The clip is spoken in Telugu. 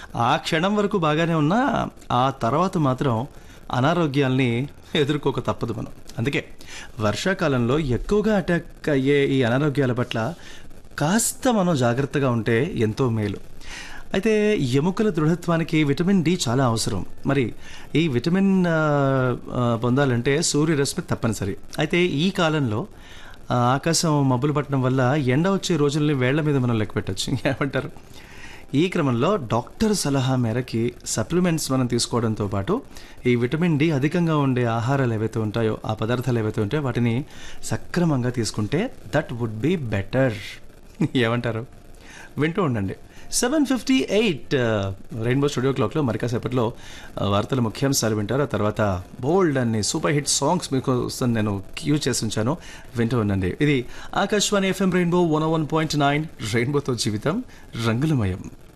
ఆ క్షణం వరకు బాగానే ఉన్నా ఆ తర్వాత మాత్రం అనారోగ్యాల్ని ఎదుర్కోక తప్పదు మనం అందుకే వర్షాకాలంలో ఎక్కువగా అటాక్ అయ్యే ఈ అనారోగ్యాల పట్ల కాస్త మనం జాగ్రత్తగా ఉంటే ఎంతో మేలు అయితే ఎముకల దృఢత్వానికి విటమిన్ డి చాలా అవసరం మరి ఈ విటమిన్ ఆ, ఆ, పొందాలంటే సూర్యరశ్మి తప్పనిసరి అయితే ఈ కాలంలో ఆ, ఆకాశం మబ్బులు పట్టడం వల్ల ఎండ వచ్చే రోజుల్ని వేళ్ల మీద మనం లెక్క పెట్టచ్చు ఏమంటారు ఈ క్రమంలో డాక్టర్ సలహా మేరకి సప్లిమెంట్స్ మనం తీసుకోవడంతో పాటు ఈ విటమిన్ డి అధికంగా ఉండే ఆహారాలు ఏవైతే ఉంటాయో ఆ పదార్థాలు ఏవైతే ఉంటాయో వాటిని సక్రమంగా తీసుకుంటే దట్ వుడ్ బి బెటర్ ఏమంటారు వింటూ ఉండండి seven fifty eight rainbow studio క్లాక్లో మరి కాసేపట్లో ఆ, వార్తల ముఖ్యాంశాలు వింటారు ఆ తర్వాత బోల్డ్ అన్ని సూపర్ హిట్ సాంగ్స్ మీకు వస్తుంది నేను క్యూ చేసి ఉంచాను వింటూ ఉండండి ఇది Akashvani FM rainbow one one point nine రెయిన్బోతో జీవితం రంగులమయం